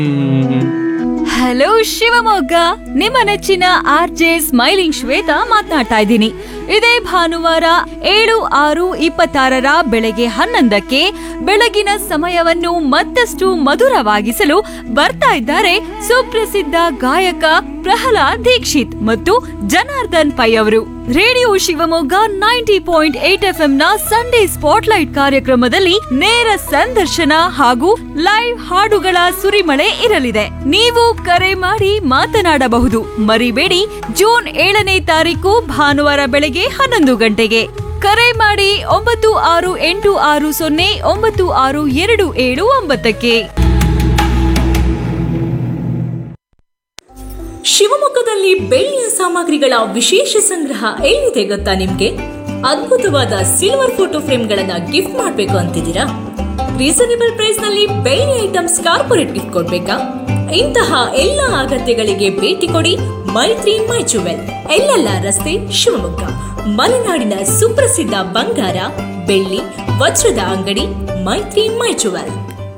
hello Shivamogga ನಿಮ್ಮ ನೆಚ್ಚಿನ R J smiling Shweta ಮಾತನಾಡ್ತಾ ಇದ್ದೀನಿ ಇದೇ ಭಾನುವಾರ ಏಳು ಆರು ಇಪ್ಪತ್ತಾರರ ಬೆಳಗ್ಗೆ ಹನ್ನೊಂದಕ್ಕೆ ಬೆಳಗಿನ ಸಮಯವನ್ನು ಮತ್ತಷ್ಟು ಮಧುರವಾಗಿಸಲು ಬರ್ತಾ ಇದ್ದಾರೆ ಸುಪ್ರಸಿದ್ಧ ಗಾಯಕ ಪ್ರಹ್ಲಾದ್ ದೀಕ್ಷಿತ್ ಮತ್ತು ಜನಾರ್ದನ್ ಪೈ ಅವರು radio Shivamogga ninety point eight F ನ ಸಂಡೇ ಸ್ಪಾಟ್ಲೈಟ್ ಕಾರ್ಯಕ್ರಮದಲ್ಲಿ ನೇರ ಸಂದರ್ಶನ ಹಾಗೂ ಲೈವ್ ಹಾಡುಗಳ ಸುರಿಮಳೆ ಇರಲಿದೆ ನೀವು ಕರೆ ಮಾಡಿ ಮಾತನಾಡಬಹುದು ಮರಿಬೇಡಿ ಜೂನ್ ಏಳನೇ ತಾರೀಕು ಭಾನುವಾರ ಬೆಳಗ್ಗೆ ಹನ್ನೊಂದು ಗಂಟೆಗೆ ಕರೆ ಮಾಡಿ ಒಂಬತ್ತು ಆರು ಎಂಟು ಆರು ಸೊನ್ನೆ ಒಂಬತ್ತು ಆರು ಎರಡು ಏಳು ಒಂಬತ್ತಕ್ಕೆ ಶಿವಮೊಗ್ಗದಲ್ಲಿ ಬೆಳ್ಳಿಯ ಸಾಮಗ್ರಿಗಳ ವಿಶೇಷ ಸಂಗ್ರಹ ಎಲ್ಲಿದೆ ಗೊತ್ತಾ ನಿಮ್ಗೆ ಅದ್ಭುತವಾದ ಸಿಲ್ವರ್ ಫೋಟೋ ಫ್ರೇಮ್ಗಳನ್ನ ಗಿಫ್ಟ್ ಮಾಡ್ಬೇಕು ಅಂತಿದ್ದೀರಾ ರೀಸನೇಬಲ್ ಪ್ರೈಸ್ ನಲ್ಲಿ ಬೆಳ್ಳಿ ಐಟಮ್ಸ್ ಕಾರ್ಪೊರೇಟ್ ಗಿಫ್ಟ್ ಕೊಡ್ಬೇಕಾ ಇಂತಹ ಎಲ್ಲ ಅಗತ್ಯಗಳಿಗೆ ಭೇಟಿ ಕೊಡಿ ಮೈತ್ರಿ ಮೈ ಜುವೆಲ್ ಎಲ್ಲೆಲ್ಲ ರಸ್ತೆ ಶಿವಮೊಗ್ಗ ಮಲೆನಾಡಿನ ಸುಪ್ರಸಿದ್ಧ ಬಂಗಾರ ಬೆಳ್ಳಿ ವಜ್ರದ ಅಂಗಡಿ ಮೈತ್ರಿ ಮೈ ಜುವೆಲ್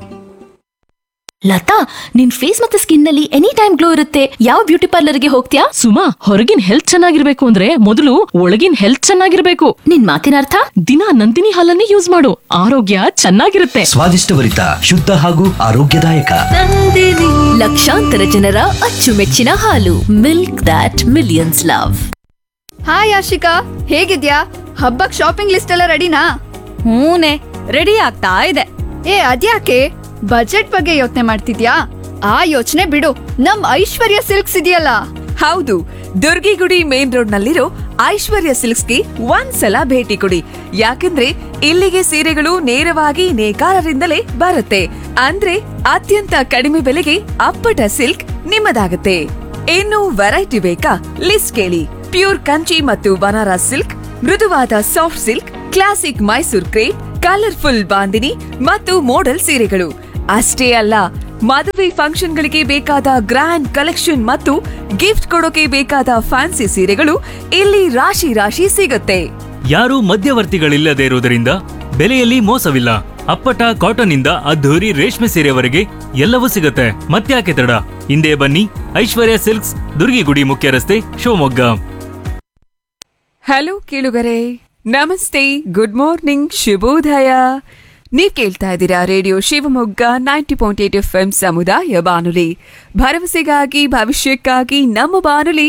ಲತಾ ನಿನ್ ಫೇಸ್ ಮತ್ತೆ ಸ್ಕಿನ್ ನಲ್ಲಿ ಎನಿ ಟೈಮ್ ಗ್ಲೋ ಇರುತ್ತೆ ಯಾವ ಬ್ಯೂಟಿ ಪಾರ್ಲರ್ಗೆ ಹೋಗ್ತೀಯಾ ಸುಮಾ ಹೊರಗಿನ ಹೆಲ್ತ್ ಚೆನ್ನಾಗಿರ್ಬೇಕು ಅಂದ್ರೆ ಮೊದಲು ಒಳಗಿನ ಹೆಲ್ತ್ ಚೆನ್ನಾಗಿರ್ಬೇಕು ನಿನ್ ಮಾತಿನ ಅರ್ಥ ದಿನ ನಂದಿನಿ ಹಾಲನ್ನೇ ಯೂಸ್ ಮಾಡು ಆರೋಗ್ಯ ಚೆನ್ನಾಗಿರುತ್ತೆ ಸ್ವಾದಿಷ್ಟಭರಿತ ಶುದ್ಧ ಹಾಗೂ ಆರೋಗ್ಯದಾಯಕ ಲಕ್ಷಾಂತರ ಜನರ ಅಚ್ಚುಮೆಚ್ಚಿನ ಹಾಲು milk that millions love hi Ashika ಹೇಗಿದ್ಯಾ ಹಬ್ಬಕ್ ಶಾಪಿಂಗ್ ಲಿಸ್ಟ್ ಎಲ್ಲ ರೆಡಿನಾ ಹೂನೆ ರೆಡಿ ಆಗ್ತಾ ಇದೆ ಏ ಅದ್ಯಾಕೆ ಬಜೆಟ್ ಬಗ್ಗೆ ಯೋಚನೆ ಮಾಡ್ತಿದ್ಯಾ ಆ ಯೋಚನೆ ಬಿಡು ನಮ್ ಐಶ್ವರ್ಯ ಸಿಲ್ಕ್ಸ್ ಇದೆಯಲ್ಲ ಹೌದು ದುರ್ಗಿಗುಡಿ ಮೇನ್ ರೋಡ್ ನಲ್ಲಿರೋ ಐಶ್ವರ್ಯ ಸಿಲ್ಕ್ಸ್ಗೆ ಒಂದ್ಸಲ ಭೇಟಿ ಕೊಡಿ ಯಾಕಂದ್ರೆ ಇಲ್ಲಿಗೆ ಸೀರೆಗಳು ನೇರವಾಗಿ ನೇಕಾರರಿಂದಲೇ ಬರುತ್ತೆ ಅಂದ್ರೆ ಅತ್ಯಂತ ಕಡಿಮೆ ಬೆಲೆಗೆ ಅಪ್ಪಟ ಸಿಲ್ಕ್ ನಿಮ್ಮದಾಗುತ್ತೆ ಇನ್ನು ವೆರೈಟಿ ಬೇಕಾ ಲಿಸ್ಟ್ ಕೇಳಿ ಪ್ಯೂರ್ ಕಂಚಿ ಮತ್ತು ಬನಾರಸ್ ಸಿಲ್ಕ್ ಮೃದುವಾದ soft silk classic Mysore crepe colourful Bandhini ಮತ್ತು ಮೋಡಲ್ ಸೀರೆಗಳು ಅಷ್ಟೇ ಅಲ್ಲ ಮದುವೆ ಫಂಕ್ಷನ್ಗಳಿಗೆ ಬೇಕಾದ ಗ್ರ್ಯಾಂಡ್ ಕಲೆಕ್ಷನ್ ಮತ್ತು ಗಿಫ್ಟ್ ಕೊಡೋಕೆ ಬೇಕಾದ ಫ್ಯಾನ್ಸಿ ಸೀರೆಗಳು ಇಲ್ಲಿ ರಾಶಿ ರಾಶಿ ಸಿಗುತ್ತೆ ಯಾರೂ ಮಧ್ಯವರ್ತಿಗಳಿಲ್ಲದೆ ಇರುವುದರಿಂದ ಬೆಲೆಯಲ್ಲಿ ಮೋಸವಿಲ್ಲ ಅಪ್ಪಟ ಕಾಟನ್ ಇಂದ ಅದ್ಧೂರಿ ರೇಷ್ಮೆ ಸೀರೆವರೆಗೆ ಎಲ್ಲವೂ ಸಿಗುತ್ತೆ ಮತ್ತ್ಯಾಕೆ ತಡ ಹಿಂದೆ ಬನ್ನಿ ಐಶ್ವರ್ಯ ಸಿಲ್ಕ್ಸ್ ದುರ್ಗಿಗುಡಿ ಮುಖ್ಯ ರಸ್ತೆ ಶಿವಮೊಗ್ಗ ಹಲೋ ಕೇಳುಗರೆ ನಮಸ್ತೆ ಗುಡ್ ಮಾರ್ನಿಂಗ್ ಶುಭೋದಯ ನೀವ್ ಕೇಳ್ತಾ ಇದ್ದೀರಾ radio Shivamogga ninety point eight F M ಸಮುದಾಯ ಬಾನುಲಿ ಭರವಸೆಗಾಗಿ ಭವಿಷ್ಯಕ್ಕಾಗಿ ನಮ್ಮ ಬಾನುಲಿ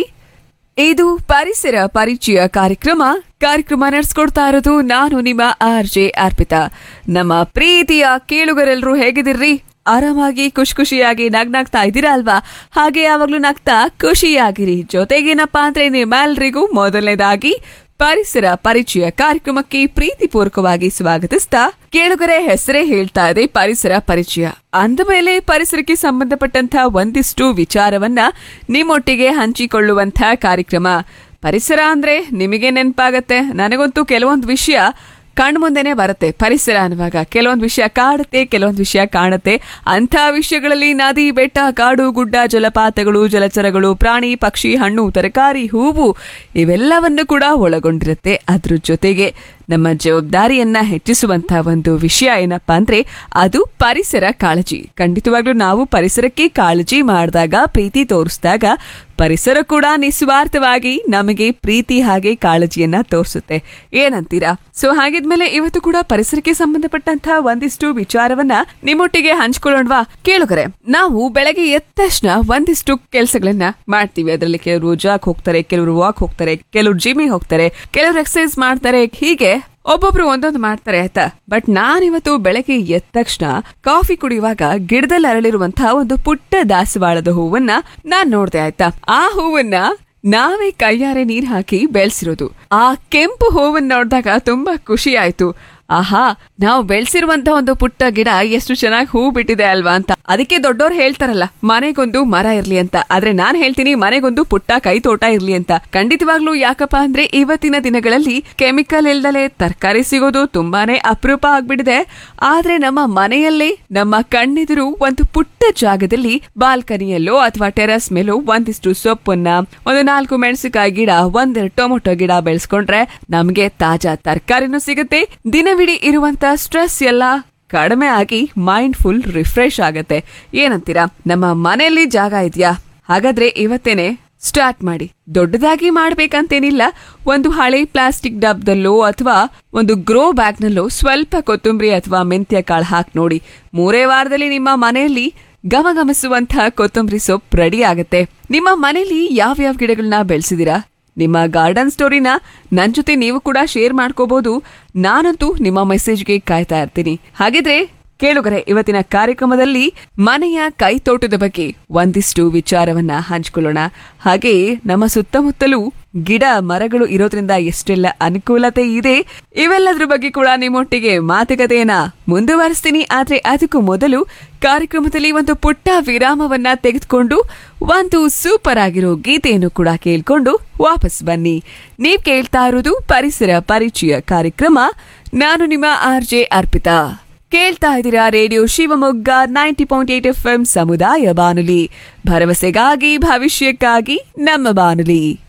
ಇದು ಪರಿಸರ ಪರಿಚಯ ಕಾರ್ಯಕ್ರಮ ಕಾರ್ಯಕ್ರಮ ನಡೆಸ್ಕೊಡ್ತಾ ಇರೋದು ನಾನು ನಿಮ್ಮ ಆರ್ ಜೆ ಅರ್ಪಿತಾ ನಮ್ಮ ಪ್ರೀತಿಯ ಕೇಳುಗರೆಲ್ಲರೂ ಹೇಗಿದಿರ್ರಿ ಆರಾಮಾಗಿ ಖುಷಿ ಖುಷಿಯಾಗಿ ನಗ್ನಾಗ್ತಾ ಇದ್ದೀರಾ ಅಲ್ವಾ ಹಾಗೆ ಯಾವಾಗ್ಲೂ ನಗ್ತಾ ಖುಷಿಯಾಗಿರಿ ಜೊತೆಗೇನಪ್ಪಾ ಅಂದ್ರೆ ನಿಮ್ಮೆಲ್ರಿಗೂ ಮೊದಲನೇದಾಗಿ ಪರಿಸರ ಪರಿಚಯ ಕಾರ್ಯಕ್ರಮಕ್ಕೆ ಪ್ರೀತಿಪೂರ್ವಕವಾಗಿ ಸ್ವಾಗತಿಸ್ತಾ ಕೇಳುಗರೆ ಹೆಸರೇ ಹೇಳ್ತಾ ಇದೆ ಪರಿಸರ ಪರಿಚಯ ಅಂದ ಮೇಲೆ ಪರಿಸರಕ್ಕೆ ಸಂಬಂಧಪಟ್ಟಂತ ಒಂದಿಷ್ಟು ವಿಚಾರವನ್ನ ನಿಮ್ಮೊಟ್ಟಿಗೆ ಹಂಚಿಕೊಳ್ಳುವಂತ ಕಾರ್ಯಕ್ರಮ ಪರಿಸರ ಅಂದ್ರೆ ನಿಮಗೆ ನೆನಪಾಗತ್ತೆ ನನಗಂತೂ ಕೆಲವೊಂದು ವಿಷಯ ಕಣ್ಮುಂದೆನೆ ಬರುತ್ತೆ ಪರಿಸರ ಅನ್ನುವಾಗ ಕೆಲವೊಂದು ವಿಷಯ ಕಾಡುತ್ತೆ ಕೆಲವೊಂದು ವಿಷಯ ಕಾಣುತ್ತೆ ಅಂಥ ವಿಷಯಗಳಲ್ಲಿ ನದಿ ಬೆಟ್ಟ ಕಾಡು ಗುಡ್ಡ ಜಲಪಾತಗಳು ಜಲಚರಗಳು ಪ್ರಾಣಿ ಪಕ್ಷಿ ಹಣ್ಣು ತರಕಾರಿ ಹೂವು ಇವೆಲ್ಲವನ್ನು ಕೂಡ ಒಳಗೊಂಡಿರುತ್ತೆ ಅದ್ರ ಜೊತೆಗೆ ನಮ್ಮ ಜವಾಬ್ದಾರಿಯನ್ನ ಹೆಚ್ಚಿಸುವಂತ ಒಂದು ವಿಷಯ ಏನಪ್ಪಾ ಅಂದ್ರೆ ಅದು ಪರಿಸರ ಕಾಳಜಿ ಖಂಡಿತವಾಗ್ಲೂ ನಾವು ಪರಿಸರಕ್ಕೆ ಕಾಳಜಿ ಮಾಡಿದಾಗ ಪ್ರೀತಿ ತೋರಿಸಿದಾಗ ಪರಿಸರ ಕೂಡ ನಿಸ್ವಾರ್ಥವಾಗಿ ನಮಗೆ ಪ್ರೀತಿ ಹಾಗೆ ಕಾಳಜಿಯನ್ನ ತೋರಿಸುತ್ತೆ ಏನಂತೀರಾ ಸೊ ಹಾಗಿದ್ಮೇಲೆ ಇವತ್ತು ಕೂಡ ಪರಿಸರಕ್ಕೆ ಸಂಬಂಧಪಟ್ಟಂತಹ ಒಂದಿಷ್ಟು ವಿಚಾರವನ್ನ ನಿಮ್ಮೊಟ್ಟಿಗೆ ಹಂಚ್ಕೊಳ್ಳೋಣವಾ ಕೇಳುಗರೆ ನಾವು ಬೆಳಗ್ಗೆ ಎದ್ದ ತಕ್ಷಣ ಒಂದಿಷ್ಟು ಕೆಲಸಗಳನ್ನ ಮಾಡ್ತೀವಿ ಅದರಲ್ಲಿ ಕೆಲವರು ಜಾಕ್ ಹೋಗ್ತಾರೆ ಕೆಲವರು ವಾಕ್ ಹೋಗ್ತಾರೆ ಕೆಲವರು ಜಿಮ್ಮಿಗೆ ಹೋಗ್ತಾರೆ ಕೆಲವರು ಎಕ್ಸರ್ಸೈಸ್ ಮಾಡ್ತಾರೆ ಹೀಗೆ ಒಬ್ಬೊಬ್ರು ಒಂದೊಂದು ಮಾಡ್ತಾರೆ ಆಯ್ತಾ ಬಟ್ ನಾನಿವತ್ತು ಬೆಳಗ್ಗೆ ಎದ್ದ ತಕ್ಷಣ ಕಾಫಿ ಕುಡಿಯುವಾಗ ಗಿಡದಲ್ಲಿ ಅರಳಿರುವಂತಹ ಒಂದು ಪುಟ್ಟ ದಾಸವಾಳದ ಹೂವನ್ನ ನಾನ್ ನೋಡ್ದೆ ಆಯ್ತಾ ಆ ಹೂವನ್ನ ನಾವೇ ಕೈಯಾರೆ ನೀರ್ ಹಾಕಿ ಬೆಳೆಸಿರೋದು ಆ ಕೆಂಪು ಹೂವನ್ನ ನೋಡಿದಾಗ ತುಂಬಾ ಖುಷಿ ಆಯ್ತು ಆಹಾ ನಾವು ಬೆಳೆಸಿರುವಂತ ಒಂದು ಪುಟ್ಟ ಗಿಡ ಎಷ್ಟು ಚೆನ್ನಾಗಿ ಹೂ ಬಿಟ್ಟಿದೆ ಅಲ್ವಾ ಅಂತ ಅದಕ್ಕೆ ದೊಡ್ಡೋರು ಹೇಳ್ತಾರಲ್ಲ ಮನೆಗೊಂದು ಮರ ಇರ್ಲಿ ಅಂತ ಆದ್ರೆ ನಾನ್ ಹೇಳ್ತೀನಿ ಮನೆಗೊಂದು ಪುಟ್ಟ ಕೈ ತೋಟ ಇರ್ಲಿ ಅಂತ ಖಂಡಿತವಾಗ್ಲೂ ಯಾಕಪ್ಪ ಅಂದ್ರೆ ಇವತ್ತಿನ ದಿನಗಳಲ್ಲಿ ಕೆಮಿಕಲ್ ಇಲ್ದಲೆ ತರಕಾರಿ ಸಿಗೋದು ತುಂಬಾನೇ ಅಪರೂಪ ಆಗ್ಬಿಟ್ಟಿದೆ ಆದ್ರೆ ನಮ್ಮ ಮನೆಯಲ್ಲೇ ನಮ್ಮ ಕಣ್ಣೆದುರು ಒಂದು ಪುಟ್ಟ ಜಾಗದಲ್ಲಿ ಬಾಲ್ಕನಿಯಲ್ಲೋ ಅಥವಾ ಟೆರಸ್ ಮೇಲೋ ಒಂದಿಷ್ಟು ಸೊಪ್ಪನ್ನ ಒಂದು ನಾಲ್ಕು ಮೆಣಸಿನಕಾಯಿ ಗಿಡ ಒಂದೆರಡು ಟೊಮೊಟೊ ಗಿಡ ಬೆಳೆಸ್ಕೊಂಡ್ರೆ ನಮ್ಗೆ ತಾಜಾ ತರಕಾರಿನೂ ಸಿಗುತ್ತೆ ದಿನವಿಡೀ ಇರುವಂತ ಸ್ಟ್ರೆಸ್ ಎಲ್ಲ ಕಡಿಮೆ ಆಗಿ ಮೈಂಡ್ ಫುಲ್ ರಿಫ್ರೆಶ್ ಆಗತ್ತೆ ಏನಂತೀರಾ ನಮ್ಮ ಮನೆಯಲ್ಲಿ ಜಾಗ ಇದೆಯಾ ಹಾಗಾದ್ರೆ ಇವತ್ತೇನೆ ಸ್ಟಾರ್ಟ್ ಮಾಡಿ ದೊಡ್ಡದಾಗಿ ಮಾಡ್ಬೇಕಂತೇನಿಲ್ಲ ಒಂದು ಹಳೆ ಪ್ಲಾಸ್ಟಿಕ್ ಡಬ್ದಲ್ಲೋ ಅಥವಾ ಒಂದು ಗ್ರೋ ಬ್ಯಾಗ್ನಲ್ಲೋ ಸ್ವಲ್ಪ ಕೊತ್ತಂಬರಿ ಅಥವಾ ಮೆಂತ್ಯ ಕಾಳು ಹಾಕಿ ನೋಡಿ ಮೂರೇ ವಾರದಲ್ಲಿ ನಿಮ್ಮ ಮನೆಯಲ್ಲಿ ಘಮಘಮಿಸುವಂತಹ ಕೊತ್ತಂಬರಿ ಸೊಪ್ಪು ರೆಡಿ ಆಗುತ್ತೆ ನಿಮ್ಮ ಮನೆಯಲ್ಲಿ ಯಾವ್ಯಾವ ಗಿಡಗಳನ್ನ ಬೆಳೆಸಿದೀರಾ ನಿಮ್ಮ ಗಾರ್ಡನ್ ಸ್ಟೋರಿನ ನನ್ ಜೊತೆ ನೀವು ಕೂಡ ಶೇರ್ ಮಾಡ್ಕೋಬಹುದು ನಾನಂತೂ ನಿಮ್ಮ ಮೆಸೇಜ್ಗೆ ಕಾಯ್ತಾ ಇರ್ತೀನಿ ಹಾಗಿದ್ರೆ ಕೇಳುಗರೆ ಇವತ್ತಿನ ಕಾರ್ಯಕ್ರಮದಲ್ಲಿ ಮನೆಯ ಕೈತೋಟದ ಬಗ್ಗೆ ಒಂದಿಷ್ಟು ವಿಚಾರವನ್ನ ಹಂಚ್ಕೊಳ್ಳೋಣ ಹಾಗೆಯೇ ನಮ್ಮ ಸುತ್ತಮುತ್ತಲೂ ಗಿಡ ಮರಗಳು ಇರೋದ್ರಿಂದ ಎಷ್ಟೆಲ್ಲ ಅನುಕೂಲತೆ ಇದೆ ಇವೆಲ್ಲದ್ರ ಬಗ್ಗೆ ಕೂಡ ನಿಮ್ಮೊಟ್ಟಿಗೆ ಮಾತುಕತೆಯನ್ನ ಮುಂದುವರಿಸ್ತೀನಿ ಆದ್ರೆ ಅದಕ್ಕೂ ಮೊದಲು ಕಾರ್ಯಕ್ರಮದಲ್ಲಿ ಒಂದು ಪುಟ್ಟ ವಿರಾಮವನ್ನ ತೆಗೆದುಕೊಂಡು ಒಂದು ಸೂಪರ್ ಆಗಿರೋ ಗೀತೆಯನ್ನು ಕೂಡ ಕೇಳ್ಕೊಂಡು ವಾಪಸ್ ಬನ್ನಿ ನೀವ್ ಕೇಳ್ತಾ ಇರೋದು ಪರಿಸರ ಪರಿಚಯ ಕಾರ್ಯಕ್ರಮ ನಾನು ನಿಮ್ಮ ಆರ್ ಜೆ ಅರ್ಪಿತಾ ಕೇಳ್ತಾ ಇದ್ದೀರಾ radio Shivamogga ninety point eight F M ಸಮುದಾಯ ಬಾನುಲಿ ಭರವಸೆಗಾಗಿ ಭವಿಷ್ಯಕ್ಕಾಗಿ ನಮ್ಮ ಬಾನುಲಿ